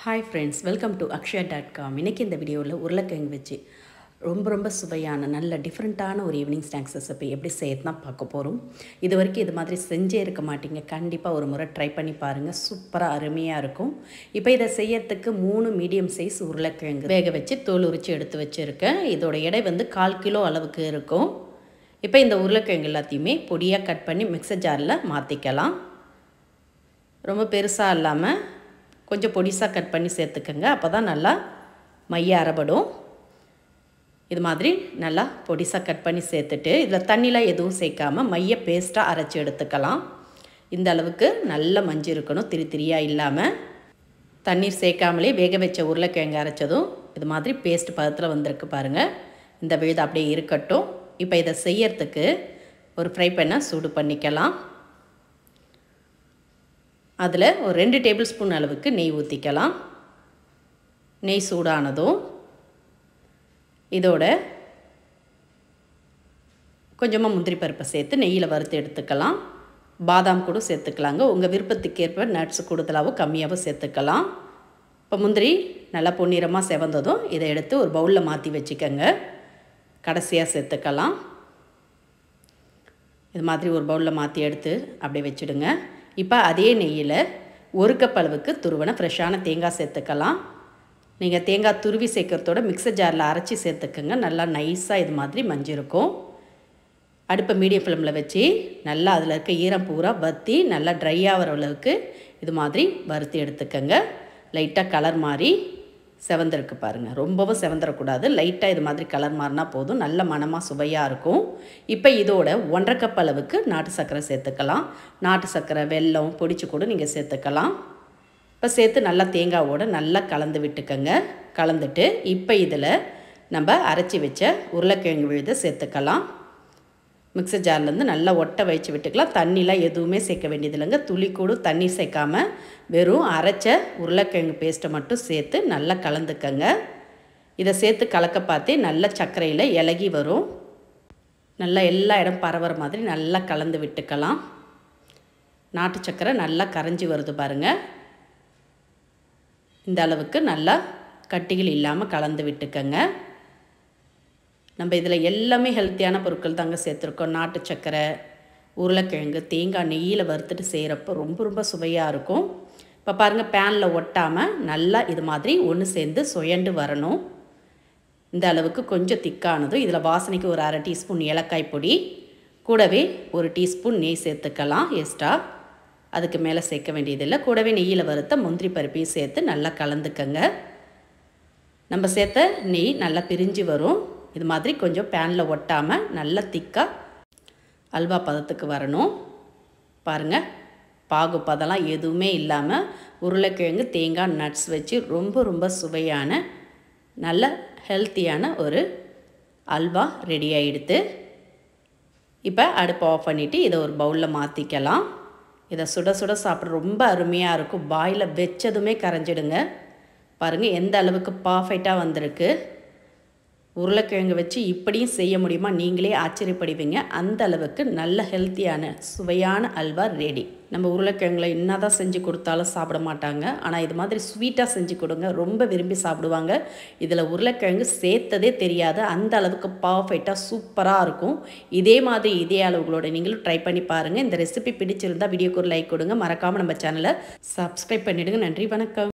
hi friends welcome to Akshaya dot com இன்றைக்கி இந்த வீடியோவில் உருளைக்கிழங்கு வச்சு ரொம்ப ரொம்ப சுவையான நல்ல டிஃப்ரெண்ட்டான ஒரு ஈவினிங் ஸ்நாக்ஸ் ரெசிபி எப்படி செய்யறது தான் பார்க்க போகிறோம் இது வரைக்கும் இது மாதிரி செஞ்சே இருக்க மாட்டீங்க கண்டிப்பாக ஒரு முறை ட்ரை பண்ணி பாருங்கள் சூப்பராக அருமையாக இருக்கும் இப்போ இதை செய்யறதுக்கு மூணு மீடியம் சைஸ் உருளைக்கிழங்கு வேக வச்சு தோல் உரித்து எடுத்து வச்சுருக்கேன் இதோட எடை வந்து கால் கிலோ அளவுக்கு இருக்கும் இப்போ இந்த உருளைக்கிழங்கு எல்லாத்தையுமே பொடியாக கட் பண்ணி மிக்சர் ஜாரில் மாற்றிக்கலாம் ரொம்ப பெருசாக இல்லாமல் கொஞ்சம் பொடிசாக கட் பண்ணி சேர்த்துக்கோங்க அப்போ தான் நல்லா மைய அரைபடும் இது மாதிரி நல்லா பொடிசாக கட் பண்ணி சேர்த்துட்டு இதில் தண்ணிலாம் எதுவும் சேர்க்காமல் மைய பேஸ்ட்டாக அரைச்சி எடுத்துக்கலாம் இந்த அளவுக்கு நல்ல மஞ்சள் இருக்கணும் திரி திரியாக இல்லாமல் தண்ணீர் சேர்க்காமலே வேக வச்ச உருளைக்கிழங்கு அரைச்சதும் இது மாதிரி பேஸ்ட் பதத்தில் வந்திருக்கு பாருங்கள் இந்த விழுது அப்படியே இருக்கட்டும் இப்போ இதை செய்யறதுக்கு ஒரு ஃப்ரை பண்ணை சூடு பண்ணிக்கலாம் அதில் ஒரு ரெண்டு டேபிள் ஸ்பூன் அளவுக்கு நெய் ஊற்றிக்கலாம் நெய் சூடானதும் இதோட கொஞ்சமாக முந்திரி பருப்பை சேர்த்து நெய்யில் வறுத்து எடுத்துக்கலாம் பாதாம் கூட சேர்த்துக்கலாங்க உங்கள் விருப்பத்துக்கு ஏற்ப நட்ஸ் கூடுதலாகவும் கம்மியாகவும் சேர்த்துக்கலாம் இப்போ முந்திரி நல்லா பொன்னிறமாக செவந்ததும் இதை எடுத்து ஒரு பவுலில் மாற்றி வச்சுக்கோங்க கடைசியாக சேர்த்துக்கலாம் இது மாதிரி ஒரு பவுலில் மாற்றி எடுத்து அப்படியே வச்சுடுங்க இப்போ அதே நெய்யில் ஒரு கப் அளவுக்கு துருவனை ஃப்ரெஷ்ஷான தேங்காய் சேர்த்துக்கலாம் நீங்கள் தேங்காய் துருவி சேர்க்கறதோட மிக்சர் ஜாரில் அரைச்சி சேர்த்துக்கோங்க நல்லா நைஸாக இது மாதிரி மஞ்சிருக்கும் அடுப்பை மீடியம் ஃப்ளேமில் வச்சு நல்லா அதில் இருக்க ஈரம் பூரா வற்றி நல்லா ட்ரை ஆகிற அளவுக்கு இது மாதிரி வறுத்து எடுத்துக்கோங்க லைட்டாக கலர் மாதிரி செவந்திருக்கு பாருங்கள் ரொம்பவும் செவந்துடக்கூடாது லைட்டாக இது மாதிரி கலர் மாறினா போதும் நல்ல மனமாக சுவையாக இருக்கும் இப்போ இதோட ஒன்றரை கப் அளவுக்கு நாட்டு சர்க்கரை சேர்த்துக்கலாம் நாட்டு சர்க்கரை வெல்லம் பொடிச்சு கூட நீங்கள் சேர்த்துக்கலாம் இப்போ சேர்த்து நல்லா தேங்காவோடு நல்லா கலந்து விட்டுக்கோங்க கலந்துட்டு இப்போ இதில் நம்ம அரைச்சி வச்ச உருளைக்கிழங்கு விழுதை சேர்த்துக்கலாம் மிக்சர் ஜார்லேருந்து நல்லா ஒட்டை வச்சு விட்டுக்கலாம் தண்ணிலாம் எதுவுமே சேர்க்க வேண்டியது இல்லைங்க துளி கூட தண்ணி சேர்க்காம வெறும் அரைச்ச உருளைக்கிழங்கு பேஸ்ட்டை மட்டும் சேர்த்து நல்லா கலந்துக்கங்க இதை சேர்த்து கலக்க பார்த்தே நல்ல சர்க்கரையில் இலகி வரும் நல்லா எல்லா இடம் பரவுற மாதிரி நல்லா கலந்து விட்டுக்கலாம் நாட்டு சர்க்கரை நல்லா கரைஞ்சி வருது பாருங்கள் இந்த அளவுக்கு நல்லா கட்டிகள் இல்லாமல் கலந்து விட்டுக்கங்க நம்ம இதில் எல்லாமே ஹெல்த்தியான பொருட்கள் தாங்க சேர்த்துருக்கோம் நாட்டு சக்கரை உருளைக்கிழங்கு தேங்காய் நெய்யில் வறுத்துட்டு செய்கிறப்போ ரொம்ப ரொம்ப சுவையாக இருக்கும் இப்போ பாருங்கள் பேனில் ஒட்டாமல் நல்லா இது மாதிரி ஒன்று சேர்ந்து சுயண்டு வரணும் இந்த அளவுக்கு கொஞ்சம் திக்கானதும் இதில் வாசனைக்கு ஒரு அரை டீஸ்பூன் ஏலக்காய் பொடி கூடவே ஒரு டீஸ்பூன் நெய் சேர்த்துக்கலாம் எக்ஸ்ட்ரா அதுக்கு மேலே சேர்க்க வேண்டியதில்லை கூடவே நெய்யில் வறுத்த முந்திரி பருப்பையும் சேர்த்து நல்லா கலந்துக்கங்க நம்ம சேர்த்த நெய் நல்லா பிரிஞ்சு வரும் இது மாதிரி கொஞ்சம் பேனில் ஒட்டாமல் நல்லா திக்காக அல்வா பதத்துக்கு வரணும் பாருங்கள் பாகு பதம்லாம் எதுவுமே இல்லாமல் உருளைக்கிழங்கு தேங்காய் நட்ஸ் வச்சு ரொம்ப ரொம்ப சுவையான நல்ல ஹெல்த்தியான ஒரு அல்வா ரெடி ஆகிடுது இப்போ அடுப்பை ஆஃப் பண்ணிவிட்டு இதை ஒரு பவுலில் மாற்றிக்கலாம் இதை சுட சுட சாப்பிட ரொம்ப அருமையாக இருக்கும் பாயில் வச்சதுமே கரைஞ்சிடுங்க பாருங்கள் எந்த அளவுக்கு பர்ஃபெக்டாக வந்திருக்கு உருளைக்கிழங்கு வச்சு இப்படியும் செய்ய முடியுமா நீங்களே ஆச்சரியப்படுவீங்க அந்த அளவுக்கு நல்ல ஹெல்த்தியான சுவையான அல்வா ரெடி நம்ம உருளைக்கிழங்குல என்ன தான் செஞ்சு கொடுத்தாலும் சாப்பிட மாட்டாங்க ஆனால் இது மாதிரி ஸ்வீட்டாக செஞ்சு கொடுங்க ரொம்ப விரும்பி சாப்பிடுவாங்க இதில் உருளைக்கிழங்கு சேர்த்ததே தெரியாது அந்த அளவுக்கு பர்ஃபெக்டாக சூப்பராக இருக்கும் இதே மாதிரி இதே அளவுகளோட நீங்களும் ட்ரை பண்ணி பாருங்கள் இந்த ரெசிபி பிடிச்சிருந்தா வீடியோக்கு ஒரு லைக் கொடுங்க மறக்காமல் நம்ம சேனலை சப்ஸ்கிரைப் பண்ணிவிடுங்க நன்றி வணக்கம்